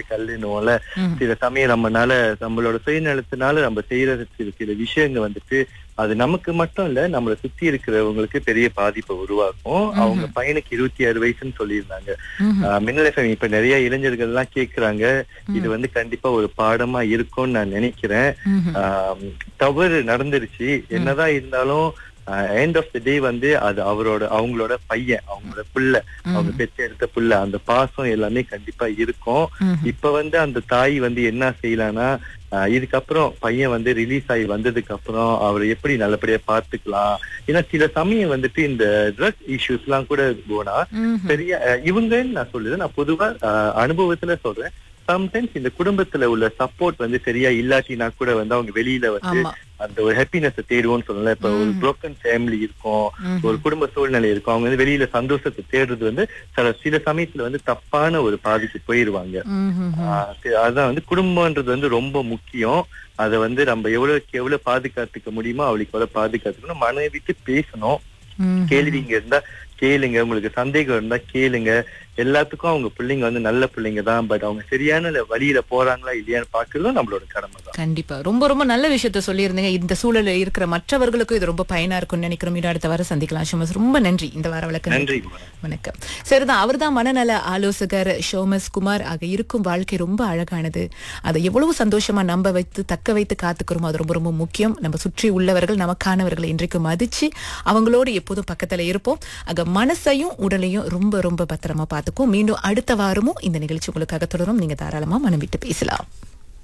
தள்ளினுவோம்ல சில சமயம் நம்மனால நம்மளோட சுயநலத்தினால நம்ம செய்யற சில சில விஷயங்கள் வந்துட்டு அது நமக்கு மட்டும் இல்ல நம்மளை சுத்தி இருக்கிறவங்களுக்கு பெரிய பாதிப்பை உருவாக்கும் அவங்க பையனுக்கு இருபத்தி ஆறு வயசுன்னு சொல்லியிருந்தாங்க ஆஹ் மின்னல் FM இப்ப நிறைய இளைஞர்கள் எல்லாம் கேக்குறாங்க இது வந்து கண்டிப்பா ஒரு பாடமா இருக்கும்னு நான் நினைக்கிறேன் ஆஹ் தவறு நடந்துருச்சு என்னதான் இருந்தாலும் எண்ட் ஆஃப் த டே வந்து அது அவரோட அவங்களோட பையன் அவங்களோட பிள்ளை அவங்க பெற்ற எடுத்த பிள்ளை அந்த பாசம் எல்லாமே கண்டிப்பா இருக்கும் இப்ப வந்து அந்த தாய் வந்து என்ன செய்யலாம்னா ஆஹ் இதுக்கப்புறம் பையன் வந்து ரிலீஸ் ஆகி வந்ததுக்கு அப்புறம் அவரை எப்படி நல்லபடியா பார்த்துக்கலாம் ஏன்னா சில சமயம் வந்துட்டு இந்த ட்ரக் இஷ்யூஸ் எல்லாம் கூட போனா பெரிய அஹ் இவங்கன்னு நான் சொல்லுது நான் பொதுவா அஹ் அனுபவத்துல சொல்றேன் சம்டைம்ஸ் இந்த குடும்பத்துல உள்ள சப்போர்ட் வந்து சரியா இல்லாட்டினா கூட வந்து அவங்க வெளியில வந்து ஆமா. அந்த ஒரு ஹாப்பினஸ் தேடுவோம்னு சொல்லலாம் இப்ப ஒரு broken ஃபேமிலி இருக்கும் ஒரு குடும்ப சூழ்நிலை இருக்கும் அவங்க வந்து வெளியில சந்தோஷத்தை தேடுறது வந்து சில சில சமயத்துல வந்து தப்பான ஒரு பாதிக்கு போயிருவாங்க ஆஹ் சரி, அதான் வந்து குடும்பம்ன்றது வந்து ரொம்ப முக்கியம் அதை வந்து நம்ம எவ்வளவுக்கு எவ்வளவு பாதுகாத்துக்க முடியுமோ அவளுக்கு எவ்வளவு பாதுகாத்துக்கணும் மனைவி விட்டு பேசணும் கேள்விங்க இருந்தா கேளுங்க உங்களுக்கு சந்தேகம் இருந்தா கேளுங்க எல்லாத்துக்கும் அவங்க பிள்ளைங்க வந்து நல்ல பிள்ளைங்க தான் பட் அவங்க சரியான வழியில போறாங்களா இல்லையான்னு பாக்குறதும் நம்மளோட கடமை தான் கண்டிப்பா ரொம்ப ரொம்ப நல்ல விஷயத்த சொல்லியிருந்தீங்க இந்த சூழல்ல இருக்கிற மற்றவர்களுக்கும் இது ரொம்ப பயனா இருக்கும்னு நினைக்கிறோம் மீண்டும் அடுத்த வாரம் சந்திக்கலாம் ஷோமஸ் ரொம்ப நன்றி இந்த வார வழக்கு நன்றி வணக்கம் சரிதான் அவர்தான் மனநல ஆலோசகர் ஷோமஸ் குமார் ஆக இருக்கும் வாழ்க்கை ரொம்ப அழகானது அதை எவ்வளவு சந்தோஷமா நம்ப வைத்து தக்க வைத்து காத்துக்கிறோமோ அது ரொம்ப ரொம்ப முக்கியம் நம்ம சுற்றி உள்ளவர்கள் நமக்கானவர்களை இன்றைக்கு மதிச்சு அவங்களோடு எப்போதும் பக்கத்துல இருப்போம் ஆக மனசையும் உடலையும் ரொம்ப ரொம்ப பத்திரமா பார்த்துக்கும் மீண்டும் அடுத்த வாரமும் இந்த நிகழ்ச்சி உங்களுக்காக தொடரும் நீங்க தாராளமா மனம் விட்டு பேசலாம்